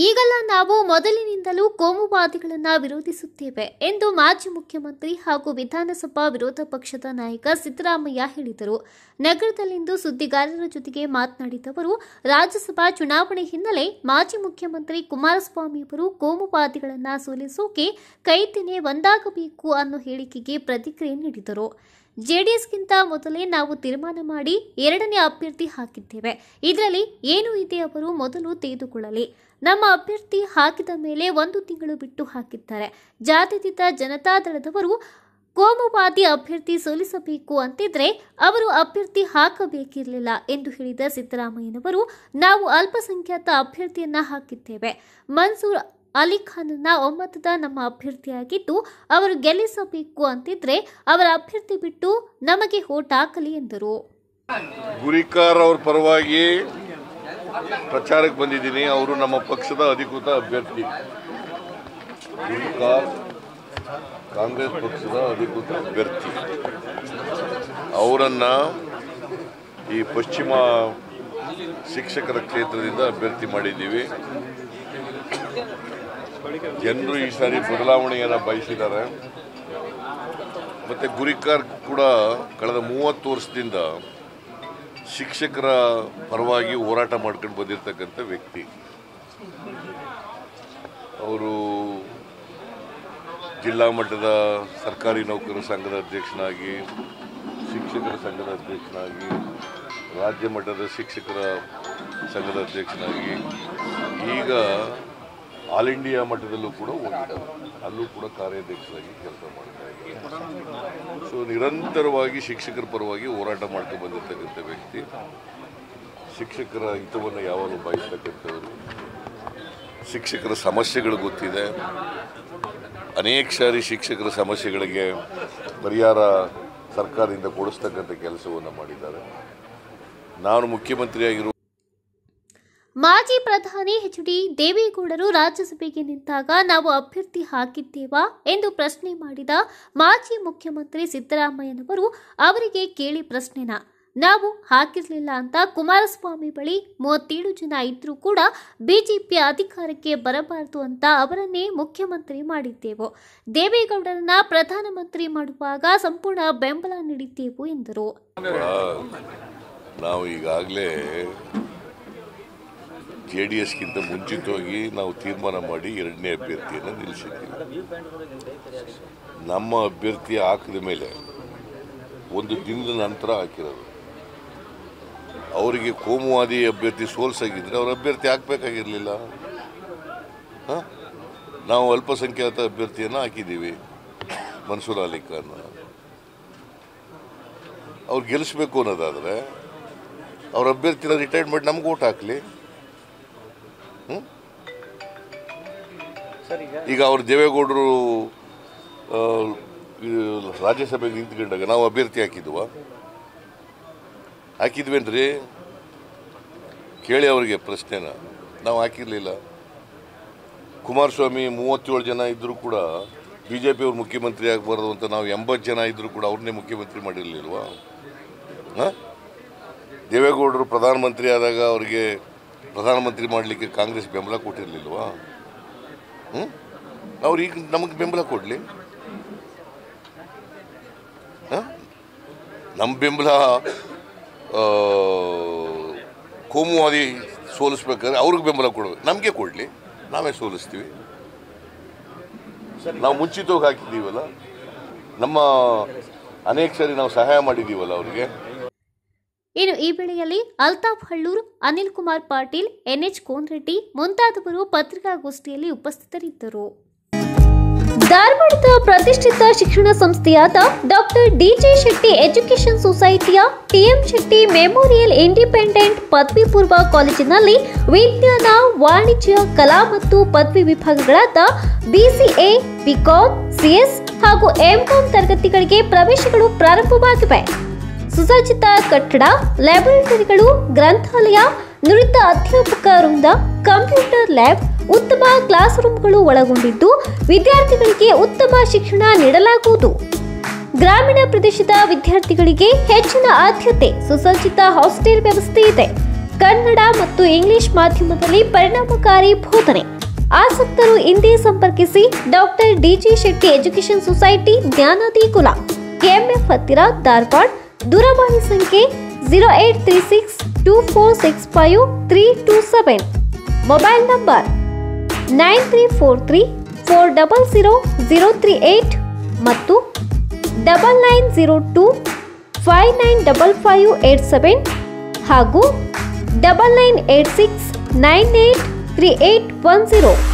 ಈಗಲ್ಲ ನಾವು ಮೊದಲಿನಿಂದಲೂ ಕೋಮುವಾದಿಗಳನ್ನ ವಿರೋಧಿಸುತ್ತೇವೆ ಎಂದು ಮಾಜಿ ಮುಖ್ಯಮಂತ್ರಿ ಹಾಗೂ ವಿಧಾನಸಭಾ ವಿರೋಧ ಪಕ್ಷದ ನಾಯಕ ಸಿದ್ದರಾಮಯ್ಯ ಹೇಳಿದರು ನಗರದಲ್ಲಿಂದು ಸುದ್ದಿಗಾರರ ಜೊತೆಗೆ ಮಾತನಾಡಿದ ಅವರು ರಾಜ್ಯಸಭಾ ಚುನಾವಣೆ ಹಿನ್ನೆಲೆ ಮಾಜಿ ಮುಖ್ಯಮಂತ್ರಿ ಕುಮಾರಸ್ವಾಮಿ ಅವರು ಕೋಮುವಾದಿಗಳನ್ನ ಸೋಲಿಸೋಕೆ ಕೈತೆನೆ ಒಂದಾಗಬೇಕು ಅನ್ನೋ ಹೇಳಿಕೆಗೆ ಪ್ರತಿಕ್ರಿಯೆ ನೀಡಿದರು ಜೆಡಿಎಸ್ಗಿಂತ ಮೊದಲೇ ನಾವು ತೀರ್ಮಾನ ಮಾಡಿ ಎರಡನೇ ಅಭ್ಯರ್ಥಿ ಹಾಕಿದ್ದೇವೆ ಇದರಲ್ಲಿ ಏನು ಇದೆ ಅವರು ಮೊದಲು ತೆಗೆದುಕೊಳ್ಳಲಿ ನಮ್ಮ ಅಭ್ಯರ್ಥಿ ಹಾಕಿದ ಮೇಲೆ ಒಂದು ತಿಂಗಳು ಬಿಟ್ಟು ಹಾಕಿದ್ದಾರೆ ಜಾತ್ಯತೀತ ಜನತಾದಳದವರು ಕೋಮುವಾದಿ ಅಭ್ಯರ್ಥಿ ಸೋಲಿಸಬೇಕು ಅಂತಿದ್ರೆ ಅವರು ಅಭ್ಯರ್ಥಿ ಹಾಕಬೇಕಿರಲಿಲ್ಲ ಎಂದು ಹೇಳಿದ ಸಿದ್ದರಾಮಯ್ಯನವರು ನಾವು ಅಲ್ಪಸಂಖ್ಯಾತ ಅಭ್ಯರ್ಥಿಯನ್ನ ಹಾಕಿದ್ದೇವೆ ಮನ್ಸೂರ್ ಅಲಿ ಖಾನನ್ನ ಒಮ್ಮತದ ನಮ್ಮ ಅಭ್ಯರ್ಥಿಯಾಗಿದ್ದು ಅವರು ಗೆಲ್ಲಿಸಬೇಕು ಅಂತಿದ್ರೆ ಅವರ ಅಭ್ಯರ್ಥಿ ಬಿಟ್ಟು ನಮಗೆ ಓಟ್ ಹಾಕಲಿ ಎಂದರು ಗುರಿಕಾರ್ ಅವ್ರ ಪರವಾಗಿ ಪ್ರಚಾರಕ್ಕೆ ಬಂದಿದ್ದೀನಿ ಅವರು ನಮ್ಮ ಪಕ್ಷದ ಅಧಿಕೃತ ಅಭ್ಯರ್ಥಿ ಗುರಿಕಾರ್ ಕಾಂಗ್ರೆಸ್ ಪಕ್ಷದ ಅಧಿಕೃತ ಅಭ್ಯರ್ಥಿ ಅವರನ್ನ ಈ ಪಶ್ಚಿಮ ಶಿಕ್ಷಕರ ಕ್ಷೇತ್ರದಿಂದ ಅಭ್ಯರ್ಥಿ ಮಾಡಿದ್ದೀವಿ ಜನರು ಈ ಸಾರಿ ಬದಲಾವಣೆಯನ್ನು ಬಯಸಿದ್ದಾರೆ ಮತ್ತು ಗುರಿಕಾರ್ ಕೂಡ ಕಳೆದ ಮೂವತ್ತು ವರ್ಷದಿಂದ ಶಿಕ್ಷಕರ ಪರವಾಗಿ ಹೋರಾಟ ಮಾಡ್ಕೊಂಡು ಬಂದಿರತಕ್ಕಂಥ ವ್ಯಕ್ತಿ ಅವರು ಜಿಲ್ಲಾ ಮಟ್ಟದ ಸರ್ಕಾರಿ ನೌಕರರ ಸಂಘದ ಅಧ್ಯಕ್ಷನಾಗಿ ಶಿಕ್ಷಕರ ಸಂಘದ ಅಧ್ಯಕ್ಷನಾಗಿ ರಾಜ್ಯ ಮಟ್ಟದ ಶಿಕ್ಷಕರ ಸಂಘದ ಅಧ್ಯಕ್ಷನಾಗಿ ಈಗ ಆಲ್ ಇಂಡಿಯಾ ಮಟ್ಟದಲ್ಲೂ ಕೂಡ ಹೋಗಿದ್ದಾರೆ ಅಲ್ಲೂ ಕೂಡ ಕಾರ್ಯಾಧ್ಯಕ್ಷರಾಗಿ ಕೆಲಸ ಮಾಡ್ತಾ ಇದ್ದಾರೆ ಸೊ ನಿರಂತರವಾಗಿ ಶಿಕ್ಷಕರ ಪರವಾಗಿ ಹೋರಾಟ ಮಾಡ್ಕೊಂಡು ಬಂದಿರತಕ್ಕಂಥ ವ್ಯಕ್ತಿ ಶಿಕ್ಷಕರ ಹಿತವನ್ನು ಯಾವಾಗಲೂ ಬಯಸ್ತಕ್ಕಂಥವ್ರು ಶಿಕ್ಷಕರ ಸಮಸ್ಯೆಗಳು ಗೊತ್ತಿದೆ ಅನೇಕ ಸಾರಿ ಶಿಕ್ಷಕರ ಸಮಸ್ಯೆಗಳಿಗೆ ಪರಿಹಾರ ಸರ್ಕಾರದಿಂದ ಕೊಡಿಸ್ತಕ್ಕಂಥ ಕೆಲಸವನ್ನು ಮಾಡಿದ್ದಾರೆ ನಾನು ಮುಖ್ಯಮಂತ್ರಿಯಾಗಿರುವ ಮಾಜಿ ಪ್ರಧಾನಿ ಎಚ್ ಡಿ ದೇವೇಗೌಡರು ರಾಜ್ಯಸಭೆಗೆ ನಿಂತಾಗ ನಾವು ಅಭ್ಯರ್ಥಿ ಹಾಕಿದ್ದೇವಾ ಎಂದು ಪ್ರಶ್ನೆ ಮಾಡಿದ ಮಾಜಿ ಮುಖ್ಯಮಂತ್ರಿ ಸಿದ್ದರಾಮಯ್ಯನವರು ಅವರಿಗೆ ಕೇಳಿ ಪ್ರಶ್ನೆನ ನಾವು ಹಾಕಿರಲಿಲ್ಲ ಅಂತ ಕುಮಾರಸ್ವಾಮಿ ಬಳಿ ಮೂವತ್ತೇಳು ಜನ ಇದ್ರೂ ಕೂಡ ಬಿಜೆಪಿ ಅಧಿಕಾರಕ್ಕೆ ಬರಬಾರದು ಅಂತ ಅವರನ್ನೇ ಮುಖ್ಯಮಂತ್ರಿ ಮಾಡಿದ್ದೆವು ದೇವೇಗೌಡರನ್ನ ಪ್ರಧಾನಮಂತ್ರಿ ಮಾಡುವಾಗ ಸಂಪೂರ್ಣ ಬೆಂಬಲ ನೀಡಿದ್ದೆವು ಎಂದರು ನಾವು ಈಗಾಗಲೇ ಜೆ ಡಿ ಎಸ್ಗಿಂತ ಮುಂಚಿತವಾಗಿ ನಾವು ತೀರ್ಮಾನ ಮಾಡಿ ಎರಡನೇ ಅಭ್ಯರ್ಥಿಯನ್ನು ನಿಲ್ಲಿಸಿದ್ದೀವಿ ನಮ್ಮ ಅಭ್ಯರ್ಥಿ ಹಾಕಿದ ಮೇಲೆ ಒಂದು ದಿನದ ನಂತರ ಹಾಕಿರೋದು ಅವರಿಗೆ ಕೋಮುವಾದಿ ಅಭ್ಯರ್ಥಿ ಸೋಲ್ಸಾಗಿದ್ರೆ ಅವ್ರ ಅಭ್ಯರ್ಥಿ ಹಾಕಬೇಕಾಗಿರಲಿಲ್ಲ ನಾವು ಅಲ್ಪಸಂಖ್ಯಾತ ಅಭ್ಯರ್ಥಿಯನ್ನು ಹಾಕಿದ್ದೀವಿ ಮನ್ಸೂರ್ ಅಲಿ ಖಾನ್ ಅವ್ರು ಗೆಲ್ಲಿಸ್ಬೇಕು ಅನ್ನೋದಾದರೆ ಅವ್ರ ಅಭ್ಯರ್ಥಿನ ರಿಟೈರ್ಡ್ ಮಾಡಿ ನಮ್ಗೆ ಓಟ್ ಹಾಕಲಿ ಈಗ ಅವ್ರು ದೇವೇಗೌಡರು ಆ, ಇದು ರಾಜ್ಯಸಭೆಗೆ ನಿಂತ್ಕೊಂಡಾಗ ನಾವು ಅಭ್ಯರ್ಥಿ ಹಾಕಿದ್ವ ಹಾಕಿದ್ವೇನ್ರಿ ಕೇಳಿ ಅವರಿಗೆ ಪ್ರಶ್ನೆನ ನಾವು ಹಾಕಿರಲಿಲ್ಲ ಕುಮಾರಸ್ವಾಮಿ ಮೂವತ್ತೇಳು ಜನ ಇದ್ದರೂ ಕೂಡ ಬಿ ಜೆ ಪಿಯವ್ರು ಮುಖ್ಯಮಂತ್ರಿ ಆಗಬಾರ್ದು ಅಂತ ನಾವು ಎಂಬತ್ತು ಜನ ಇದ್ದರೂ ಕೂಡ ಅವ್ರನ್ನೇ ಮುಖ್ಯಮಂತ್ರಿ ಮಾಡಿರಲಿಲ್ವಾ ಹಾಂ ದೇವೇಗೌಡರು ಪ್ರಧಾನಮಂತ್ರಿ ಆದಾಗ ಅವರಿಗೆ ಪ್ರಧಾನಮಂತ್ರಿ ಮಾಡಲಿಕ್ಕೆ ಕಾಂಗ್ರೆಸ್ ಬೆಂಬಲ ಕೊಟ್ಟಿರಲಿಲ್ವಾ ಹ್ಞೂ ಅವ್ರು ಈಗ ನಮಗೆ ಬೆಂಬಲ ಕೊಡಲಿ ನಮ್ಮ ಬೆಂಬಲ ಆ, ಕೋಮುವಾದಿ ಸೋಲಿಸ್ಬೇಕಾದ್ರೆ ಅವ್ರಿಗೆ ಬೆಂಬಲ ಕೊಡಬೇಕು ನಮಗೆ ಕೊಡಲಿ ನಾವೇ ಸೋಲಿಸ್ತೀವಿ ನಾವು ಮುಂಚಿತವಾಗಿ ಹಾಕಿದ್ದೀವಲ್ಲ ನಮ್ಮ ಅನೇಕ ಸಾರಿ ನಾವು ಸಹಾಯ ಮಾಡಿದ್ದೀವಲ್ಲ ಅವರಿಗೆ ಇನ್ನು ಈ ವೇಳೆಯಲ್ಲಿ ಅಲ್ತಾಫ್ ಹಳ್ಳೂರ್ ಅನಿಲ್ ಕುಮಾರ್ ಪಾಟೀಲ್ ಎನ್ಎಚ್ ಕೋನ್ರೆಡ್ಡಿ ಮುಂತಾದವರು ಪತ್ರಿಕಾಗೋಷ್ಠಿಯಲ್ಲಿ ಉಪಸ್ಥಿತರಿದ್ದರು ಧಾರವಾಡದ ಪ್ರತಿಷ್ಠಿತ ಶಿಕ್ಷಣ ಸಂಸ್ಥೆಯಾದ ಡಾಕ್ಟರ್ ಡಿಜೆ ಶೆಟ್ಟಿ ಎಜುಕೇಷನ್ ಸೊಸೈಟಿಯ ಟಿಎಂ ಶೆಟ್ಟಿ ಮೆಮೋರಿಯಲ್ ಇಂಡಿಪೆಂಡೆಂಟ್ ಪದವಿ ಪೂರ್ವ ಕಾಲೇಜಿನಲ್ಲಿ ವಿಜ್ಞಾನ ವಾಣಿಜ್ಯ ಕಲಾ ಮತ್ತು ಪದವಿ ವಿಭಾಗಗಳಾದ ಬಿಸಿಎ ಬಿಕಾಂ ಸಿಎಸ್ ಹಾಗೂ ಎಂಕಾಂ ತರಗತಿಗಳಿಗೆ ಪ್ರವೇಶಗಳು ಪ್ರಾರಂಭವಾಗಿವೆ ಸುಸಜ್ಜಿತ ಕಟ್ಟಡ ಲ್ಯಾಬೊರೇಟರಿಗಳು ಗ್ರಂಥಾಲಯ ನುರಿತ ಅಧ್ಯಾಪಕ ವೃಂದ ಕಂಪ್ಯೂಟರ್ ಲ್ಯಾಬ್ ಉತ್ತಮ ಕ್ಲಾಸ್ ರೂಮ್ಗಳು ಒಳಗೊಂಡಿದ್ದು ವಿದ್ಯಾರ್ಥಿಗಳಿಗೆ ಉತ್ತಮ ಶಿಕ್ಷಣ ನೀಡಲಾಗುವುದು ಗ್ರಾಮೀಣ ಪ್ರದೇಶದ ವಿದ್ಯಾರ್ಥಿಗಳಿಗೆ ಹೆಚ್ಚಿನ ಆದ್ಯತೆ ಸುಸಜ್ಜಿತ ಹಾಸ್ಟೆಲ್ ವ್ಯವಸ್ಥೆ ಇದೆ ಕನ್ನಡ ಮತ್ತು ಇಂಗ್ಲಿಷ್ ಮಾಧ್ಯಮದಲ್ಲಿ ಪರಿಣಾಮಕಾರಿ ಬೋಧನೆ ಆಸಕ್ತರು ಹಿಂದೆ ಸಂಪರ್ಕಿಸಿ doctor DG Shetty education society ಜ್ಞಾನದಿ ಕುಲ ಕೆಎಂಎಫ್ ಹತ್ತಿರ ಧಾರವಾಡ ದೂರವಾಣಿ ಸಂಖ್ಯೆ zero eight three six two four six five three two seven mobile number nine three four three four double zero zero three eight ಮತ್ತು double nine zero two five nine double five eight seven ಹಾಗೂ double nine eight six nine eight three eight one zero